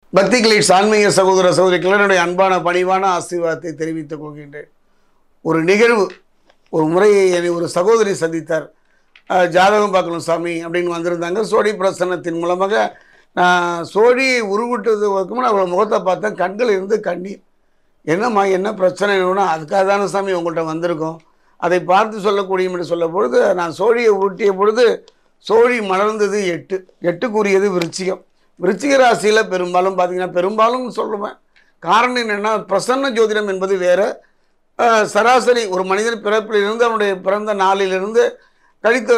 பக்தி கிளீட்ஸ் ஆன்மீக சகோதர சகோதரிகளுடைய அன்பான பணிவான ஆசீர்வாதத்தை தெரிவித்துக் கொள்கின்றேன் ஒரு நிகழ்வு ஒரு முறை என்னை ஒரு சகோதரி சந்தித்தார் அஹ், ஜாதகம் பார்க்கணும் சாமி அப்படின்னு வந்திருந்தாங்க சோழி பிரசன்னத்தின் மூலமாக நான் சோழியை உருவிட்டது வரைக்கும் அவளை முகத்தை பார்த்தேன் கண்கள் இருந்து கண்ணீர் என்னம்மா என்ன பிரச்சனை வேணும்னா அதுக்காக தானே சாமி உங்கள்கிட்ட வந்திருக்கோம் அதை பார்த்து சொல்லக்கூடியும் என்று சொல்ல பொழுது நான் சோழியை உருட்டிய பொழுது சோழி மலர்ந்தது எட்டு எட்டுக்குரியது விருச்சிகம் விருச்சிக ராசியில் பெரும்பாலும் பார்த்தீங்கன்னா பெரும்பாலும் சொல்லுவேன் காரணம் என்னென்னா பிரசன்ன ஜோதிடம் என்பது வேறு அஹ், சராசரி ஒரு மனிதன் பிறப்பிலிருந்து அவனுடைய பிறந்த நாளிலிருந்து கழித்த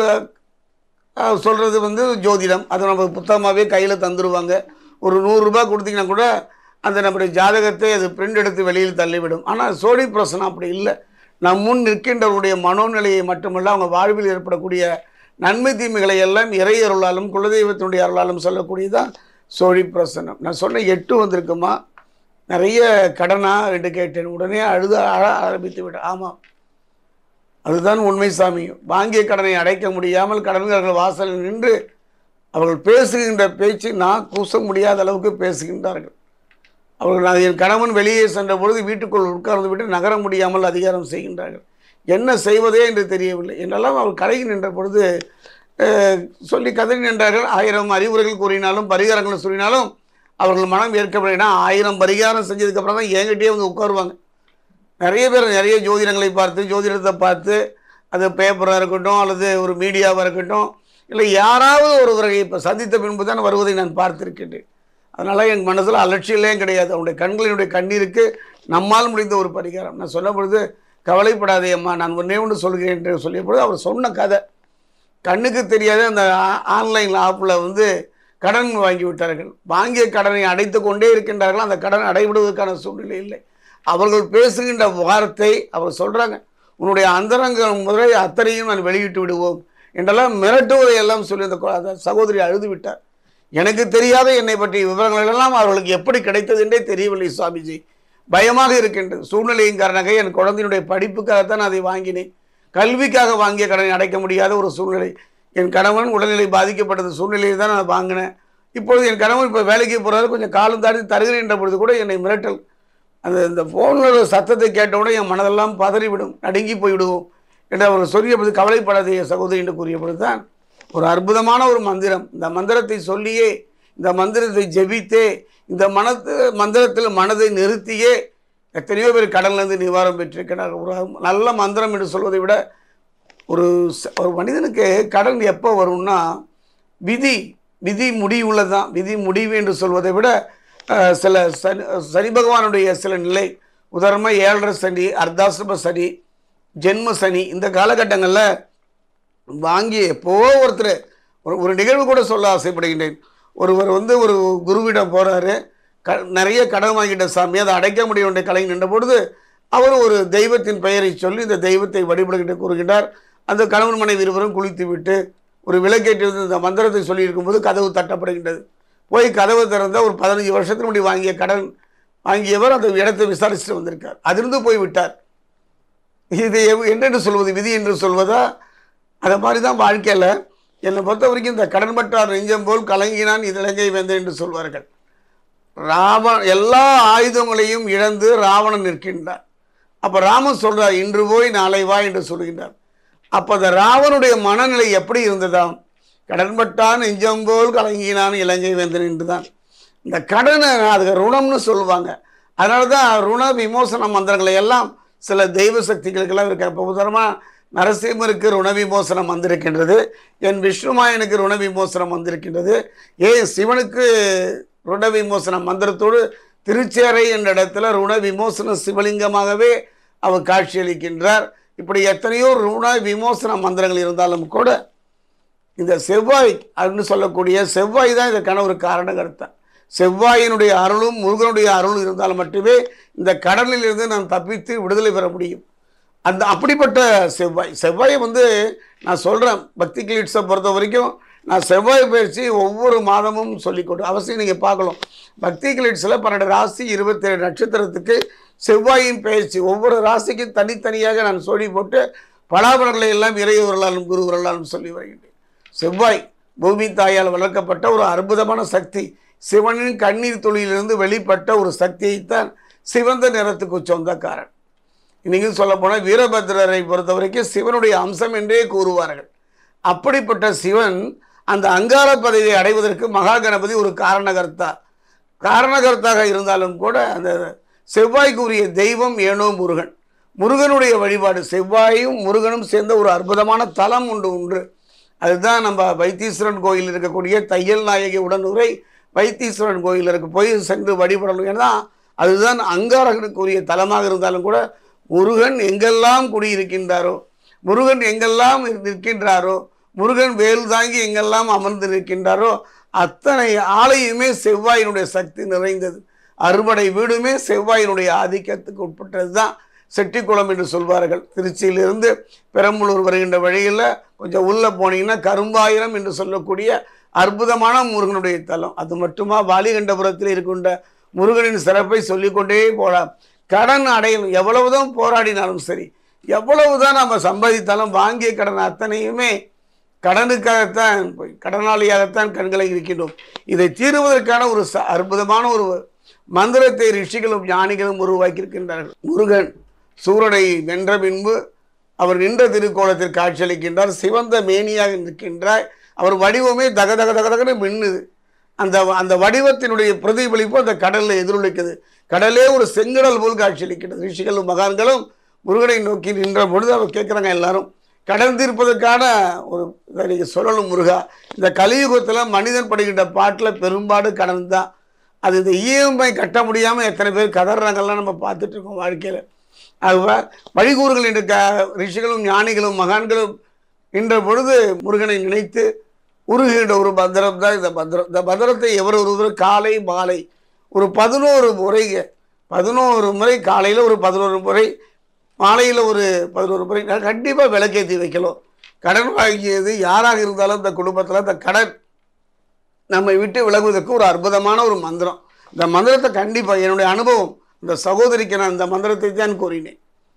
அஹ், சொல்கிறது வந்து ஜோதிடம் அது நம்ம புத்தகமாகவே கையில் தந்துடுவாங்க ஒரு நூறுரூபா கொடுத்தீங்கன்னா கூட அந்த நம்முடைய ஜாதகத்தை அது பிரிண்ட் எடுத்து வெளியில் தள்ளிவிடும் ஆனால் சோழி பிரசனம் அப்படி இல்லை நம் முன் நிற்கின்றவருடைய மனோநிலையை மட்டுமல்ல அவங்க வாழ்வில் ஏற்படக்கூடிய நன்மை தீமைகளை எல்லாம் இறை அருளாலும் குலதெய்வத்தினுடைய அருளாலும் சொல்லக்கூடியதான் சோழி பிரசனம் நான் சொன்ன எட்டு வந்திருக்குமா நிறைய கடனா என்று கேட்டேன் உடனே அழுத அழ ஆரம்பித்து விட்டேன் ஆமாம் அதுதான் உண்மை சாமி வாங்கிய கடனை அடைக்க முடியாமல் கடன்காரர்கள் வாசலில் நின்று அவர்கள் பேசுகின்ற பேச்சு நான் கூச முடியாத அளவுக்கு பேசுகின்றார்கள் அவர்கள் நான் என் கணவன் வெளியே சென்ற பொழுது வீட்டுக்குள் உட்கார்ந்து விட்டு நகர முடியாமல் அதிகாரம் செய்கின்றார்கள் என்ன செய்வதே என்று தெரியவில்லை என்னெல்லாம் அவர் கடையில் நின்ற பொழுது அஹ், சொல்லி கதறி நின்றார்கள் ஆயிரம் அறிவுரைகள் கூறினாலும் பரிகாரங்கள் சொல்லினாலும் அவர்கள் மனம் ஏற்கவில்லைனா ஆயிரம் பரிகாரம் செஞ்சதுக்கப்புறம் தான் என்கிட்டயே வந்து உட்காருவாங்க நிறைய பேர் நிறைய ஜோதிடங்களை பார்த்து ஜோதிடத்தை பார்த்து அது பேப்பராக இருக்கட்டும் அல்லது ஒரு மீடியாவாக இருக்கட்டும் இல்லை யாராவது ஒருவரை இப்போ சந்தித்த பின்பு தான் வருவதை நான் பார்த்திருக்கின்றேன் அதனால் என் மனசில் அலட்சியமே கிடையாது அவனுடைய கண்களினுடைய கண்ணீருக்கு நம்மால் முடிந்த ஒரு பரிகாரம் நான் சொன்ன பொழுது கவலைப்படாதே அம்மா நான் ஒன்றே ஒன்று சொல்கிறேன் என்று சொல்லிய பொழுது அவர் சொன்ன கதை கண்ணுக்கு தெரியாத அந்த ஆன்லைன் ஆப்பில் வந்து கடன் வாங்கி விட்டார்கள் வாங்கிய கடனை அடைத்து கொண்டே இருக்கின்றார்கள் அந்த கடன் அடைவிடுவதற்கான சூழ்நிலை இல்லை அவர்கள் பேசுகின்ற வார்த்தை அவர் சொல்கிறாங்க உன்னுடைய அந்தரங்க முறை அத்தனையும் நான் வெளியிட்டு விடுவோம் என்றெல்லாம் மிரட்டுவதை எல்லாம் சொல்லி அந்த கொ- அந்த சகோதரி அழுது விட்டார் எனக்கு தெரியாத என்னை பற்றிய விவரங்கள் எல்லாம் அவர்களுக்கு எப்படி கிடைத்தது என்றே தெரியவில்லை சுவாமிஜி பயமாக இருக்கின்றது சூழ்நிலையின் காரணமாக என் குழந்தையினுடைய படிப்புக்காகத்தான் நான் அதை வாங்கினேன் கல்விக்காக வாங்கிய கடனை அடைக்க முடியாத ஒரு சூழ்நிலை என் கணவன் உடல்நிலை பாதிக்கப்பட்டது சூழ்நிலையில் தான் நான் வாங்கினேன் இப்பொழுது என் கணவன் இப்போ வேலைக்கு போகிறாரு கொஞ்சம் காலம் தாண்டி தருகிறேன் என்ற பொழுது கூட என்னை மிரட்டல் அந்த இந்த ஃபோனில் சத்தத்தை கேட்டவுடனே என் மனதெல்லாம் பதறிவிடும் நடுங்கி போய்விடுவோம் என்று அவர் சொல்லிய பொழுது கவலைப்படாதே சகோதரி என்று கூறிய பொழுது தான் ஒரு அற்புதமான ஒரு மந்திரம் இந்த மந்திரத்தை சொல்லியே இந்த மந்திரத்தை ஜெபித்தே இந்த மனத்து மந்திரத்தில் மனதை நிறுத்தியே எத்தனையோ பேர் கடன்லேருந்து நிவாரணம் பெற்றிருக்கிறார் ஒரு நல்ல மந்திரம் என்று சொல்வதை விட ஒரு ச- ஒரு மனிதனுக்கு கடன் எப்போ வரும்னா விதி விதி முடிவுள்ளது தான் விதி முடிவு என்று சொல்வதை விட அஹ், சில சனி சனி பகவானுடைய சில நிலை உதாரணமாக ஏழரை சனி அர்த்தாசிரம சனி ஜென்ம சனி இந்த காலகட்டங்களில் வாங்கி எப்போ ஒருத்தர் ஒரு ஒரு நிகழ்வு கூட சொல்ல ஆசைப்படுகின்றேன் ஒருவர் வந்து ஒரு குருவிடம் போகிறாரு க நிறைய கடன் வாங்கிட்ட சாமி அதை அடைக்க முடிய வேண்டிய கலை நின்ற பொழுது அவர் ஒரு தெய்வத்தின் பெயரை சொல்லி இந்த தெய்வத்தை வழிபடுகின்ற கூறுகின்றார் அந்த கணவன் மனைவி இருவரும் குளித்து விட்டு ஒரு விளக்கேற்றி வந்து இந்த மந்திரத்தை சொல்லியிருக்கும்போது கதவு தட்டப்படுகின்றது போய் கதவு திறந்த ஒரு பதினஞ்சு வருஷத்துக்கு முன்னாடி வாங்கிய கடன் வாங்கியவர் அந்த இடத்தை விசாரிச்சுட்டு வந்திருக்கார் அதிலிருந்து போய் விட்டார் இது எவ்- என்னென்று சொல்வது விதி என்று சொல்வதா அதை மாதிரி தான் வாழ்க்கையில் என்னை பொறுத்த வரைக்கும் இந்த கடன்பட்டார் நெஞ்சம் போல் கலங்கினான் இதிலங்கை வேந்தன் என்று சொல்வார்கள் ராவண எல்லா ஆயுதங்களையும் இழந்து ராவணன் நிற்கின்றார் அப்போ ராமன் சொல்றார் இன்று போய் நாளை வா என்று சொல்கின்றார் அப்போ அந்த ராவனுடைய மனநிலை எப்படி இருந்ததாம் கடன்பட்டான் நெஞ்சம் போல் கலங்கினான் இலங்கை வேந்தன் என்று தான் இந்த கடனை அதுக்கு ருணம்னு சொல்லுவாங்க அதனால தான் ருண விமோசன மந்திரங்களை எல்லாம் சில தெய்வ சக்திகளுக்கெல்லாம் இருக்கு இப்போ உதாரணமாக நரசிம்மருக்கு ருண விமோசனம் வந்திருக்கின்றது என் விஷ்ணுமாயனுக்கு ருண விமோசனம் வந்திருக்கின்றது ஏன் சிவனுக்கு ருண விமோசன மந்திரத்தோடு திருச்சேரை என்ற இடத்துல ருண விமோசன சிவலிங்கமாகவே அவர் காட்சியளிக்கின்றார் இப்படி எத்தனையோ ருண விமோசன மந்திரங்கள் இருந்தாலும் கூட இந்த செவ்வாய் அப்படின்னு சொல்லக்கூடிய செவ்வாய் தான் இதற்கான ஒரு காரணகர்த்தம் செவ்வாயினுடைய அருளும் முருகனுடைய அருளும் இருந்தால் மட்டுமே இந்த கடலில் இருந்து நான் தப்பித்து விடுதலை பெற முடியும் அந்த அப்படிப்பட்ட செவ்வாய் செவ்வாயை வந்து நான் சொல்கிறேன் பக்தி கிளீட்ஸை பொறுத்த வரைக்கும் நான் செவ்வாய் பயிற்சி ஒவ்வொரு மாதமும் சொல்லிக்கொண்டு அவசியம் நீங்கள் பார்க்கலாம் பக்தி கிளீட்ஸில் பன்னெண்டு ராசி இருபத்தேழு நட்சத்திரத்துக்கு செவ்வாயின் பயிற்சி ஒவ்வொரு ராசிக்கும் தனித்தனியாக நான் சொல்லி போட்டு பலாபலங்களை எல்லாம் இறையவர்களாலும் குருவர்களாலும் சொல்லி வருகின்றேன் செவ்வாய் பூமி தாயால் வளர்க்கப்பட்ட ஒரு அற்புதமான சக்தி சிவனின் கண்ணீர் துளியிலிருந்து வெளிப்பட்ட ஒரு சக்தியைத்தான் சிவந்த நிறத்துக்கு சொந்தக்காரன் இன்னைக்கு சொல்ல போனால் வீரபத்ரரை பொறுத்த வரைக்கும் சிவனுடைய அம்சம் என்றே கூறுவார்கள் அப்படிப்பட்ட சிவன் அந்த அங்கார பதவியை அடைவதற்கு மகா கணபதி ஒரு காரணகர்த்தா காரணகர்த்தாக இருந்தாலும் கூட அந்த செவ்வாய்க்குரிய தெய்வம் ஏனோ முருகன் முருகனுடைய வழிபாடு செவ்வாயும் முருகனும் சேர்ந்த ஒரு அற்புதமான தலம் உண்டு உண்டு அதுதான் நம்ம வைத்தீஸ்வரன் கோயில் இருக்கக்கூடிய தையல் நாயகி உடனுரை வைத்தீஸ்வரன் கோயிலருக்கு போய் சென்று வழிபடணும் ஏன்னா அதுதான் அங்காரகனுக்குரிய தலமாக இருந்தாலும் கூட முருகன் எங்கெல்லாம் குடியிருக்கின்றாரோ முருகன் எங்கெல்லாம் நிற்கின்றாரோ முருகன் வேல் தாங்கி எங்கெல்லாம் அமர்ந்து நிற்கின்றாரோ அத்தனை ஆலயமே செவ்வாயினுடைய சக்தி நிறைந்தது அறுபடை வீடுமே செவ்வாயினுடைய ஆதிக்கத்துக்கு உட்பட்டது தான் செட்டிக்குளம் என்று சொல்வார்கள் திருச்சியிலிருந்து பெரம்பலூர் வருகின்ற வழியில் கொஞ்சம் உள்ளே போனீங்கன்னா கரும்பாயிரம் என்று சொல்லக்கூடிய அற்புதமான முருகனுடைய தலம் அது மட்டுமா வாலிகண்டபுரத்தில் இருக்கின்ற முருகனின் சிறப்பை சொல்லிக்கொண்டே போகலாம் கடன் அடையணும் எவ்வளவுதான் போராடினாலும் சரி எவ்வளவுதான் நம்ம சம்பாதித்தாலும் வாங்கிய கடன் அத்தனையுமே கடனுக்காகத்தான் போய் கடனாளியாகத்தான் கண்களை இருக்கின்றோம் இதை தீர்வதற்கான ஒரு ச அற்புதமான ஒரு மந்திரத்தை ரிஷிகளும் ஞானிகளும் உருவாக்கியிருக்கின்றார்கள் முருகன் சூரனை வென்ற பின்பு அவர் நின்ற திருக்கோலத்தில் காட்சியளிக்கின்றார் சிவந்த மேனியாக நிற்கின்றார் அவர் வடிவமே தக தக தக தகன்னு மின்னுது அந்த அந்த வடிவத்தினுடைய பிரதிபலிப்பு அந்த கடலில் எதிரொலிக்குது கடலே ஒரு செங்கடல் போல் காட்சியளிக்கின்றது ரிஷிகளும் மகான்களும் முருகனை நோக்கி நின்ற பொழுது அவர் கேட்குறாங்க எல்லாரும் கடன் தீர்ப்பதற்கான ஒரு இதை நீங்கள் சொல்லணும் முருகா இந்த கலியுகத்தில் மனிதன் படுகின்ற பாட்டில் பெரும்பாடு கடன் தான் அது இந்த இஎம்ஐ கட்ட முடியாமல் எத்தனை பேர் கதறாங்கலாம் நம்ம பார்த்துட்டு இருக்கோம் வாழ்க்கையில் ஆகவே வழிகூறுகள் என்று க ரிஷிகளும் ஞானிகளும் மகான்களும் நின்ற பொழுது முருகனை நினைத்து உருகின்ற ஒரு பத்திரம் தான் இந்த பத்திரம் இந்த பத்திரத்தை எவர் ஒருவர் காலை மாலை ஒரு பதினோரு முறை பதினோரு முறை காலையில் ஒரு பதினோரு முறை மாலையில் ஒரு பதினோரு முறை கண்டிப்பாக விளக்கேற்றி வைக்கலாம் கடன் வாங்கியது யாராக இருந்தாலும் இந்த குடும்பத்தில் இந்த கடன் நம்மை விட்டு விலகுவதற்கு ஒரு அற்புதமான ஒரு மந்திரம் இந்த மந்திரத்தை கண்டிப்பாக என்னுடைய அனுபவம் இந்த சகோதரிக்கு நான் இந்த மந்திரத்தை தான் கூறினேன்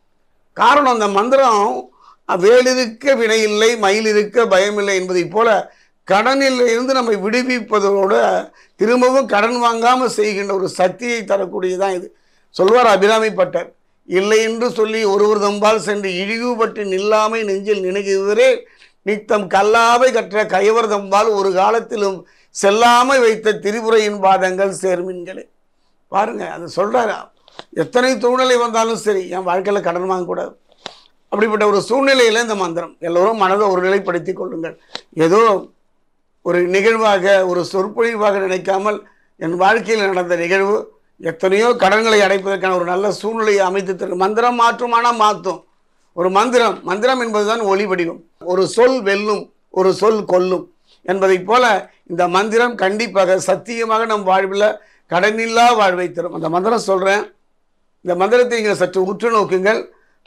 காரணம் அந்த மந்திரம் வேலிருக்க வினை இல்லை மயில் இருக்க பயமில்லை என்பதைப் போல கடனில் இருந்து நம்மை விடுவிப்பதோடு திரும்பவும் கடன் வாங்காமல் செய்கின்ற ஒரு சக்தியை தரக்கூடியதான் இது சொல்வார் அபிராமி பட்டர் இல்லை என்று சொல்லி ஒருவர் தம்பால் சென்று இழிவுபட்டு நில்லாமை நெஞ்சில் நினைகுவரே நித்தம் கல்லாவை கற்ற கைவர் தம்பால் ஒரு காலத்திலும் செல்லாமை வைத்த திரிபுரையின் பாதங்கள் சேர்மின்களே பாருங்க அது சொல்றாரு எத்தனை சூழ்நிலை வந்தாலும் சரி என் வாழ்க்கையில் கடன் வாங்கக்கூடாது அப்படிப்பட்ட ஒரு சூழ்நிலையில் இந்த மந்திரம் எல்லோரும் மனதை ஒரு நிலைப்படுத்தி கொள்ளுங்கள் ஏதோ ஒரு நிகழ்வாக ஒரு சொற்பொழிவாக நினைக்காமல் என் வாழ்க்கையில் நடந்த நிகழ்வு எத்தனையோ கடன்களை அடைப்பதற்கான ஒரு நல்ல சூழ்நிலையை அமைத்து தரும் மந்திரம் மாற்றுமானால் மாற்றும் ஒரு மந்திரம் மந்திரம் என்பதுதான் ஒளி வடிவம் ஒரு சொல் வெல்லும் ஒரு சொல் கொல்லும் என்பதைப் போல இந்த மந்திரம் கண்டிப்பாக சத்தியமாக நம் வாழ்வில் கடனில்லா வாழ்வை தரும் அந்த மந்திரம் சொல்கிறேன் இந்த மந்திரத்தை நீங்கள் சற்று உற்று நோக்குங்கள்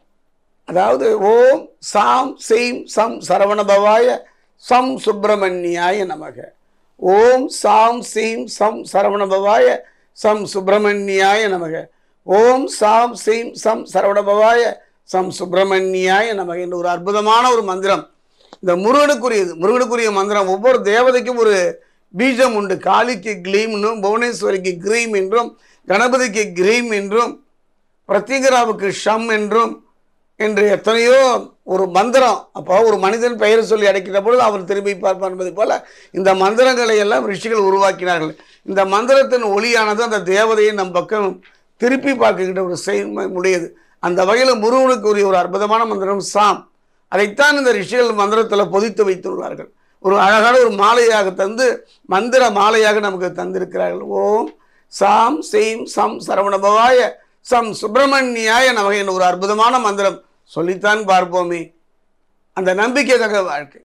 அதாவது ஓம் சாம் செய்ம் சம் சரவணபவாய சம் சுப்பிரமணியாய நமக ஓம் சாம் சீம் சம் சரவணபவாய சம் சுப்பிரமணியாய நமக ஓம் சாம் சீம் சம் சரவணபவாய சம் சுப்பிரமணியாய நமக என்ற ஒரு அற்புதமான ஒரு மந்திரம் இந்த முருகனுக்குரியது முருகனுக்குரிய மந்திரம் ஒவ்வொரு தேவதைக்கும் ஒரு பீஜம் உண்டு காளிக்கு க்ளீம் என்றும் புவனேஸ்வரிக்கு கிரீம் என்றும் கணபதிக்கு கிரீம் என்றும் பிரத்யங்கராவுக்கு ஷம் என்றும் என்று எத்தனையோ ஒரு மந்திரம் அப்போ ஒரு மனிதன் பெயரை சொல்லி அடைக்கிற பொழுது அவர் திரும்பி பார்ப்பார் என்பதை போல இந்த மந்திரங்களை எல்லாம் ரிஷிகள் உருவாக்கினார்கள் இந்த மந்திரத்தின் ஒளியானது அந்த தேவதையை நம் பக்கம் திருப்பி பார்க்கின்ற ஒரு செயல்மை உடையது அந்த வகையில் முருகனுக்கு உரிய ஒரு அற்புதமான மந்திரம் சாம் அதைத்தான் இந்த ரிஷிகள் மந்திரத்தில் பொதித்து வைத்துள்ளார்கள் ஒரு அழகான ஒரு மாலையாக தந்து மந்திர மாலையாக நமக்கு தந்திருக்கிறார்கள் ஓம் சாம் செய்ம் சம் சரவணபவாய சம் சுப்பிரமணியாய நமக என்ற ஒரு அற்புதமான மந்திரம் சொல்லித்தான் பார்ப்போமே அந்த நம்பிக்கை தக வாழ்க்கை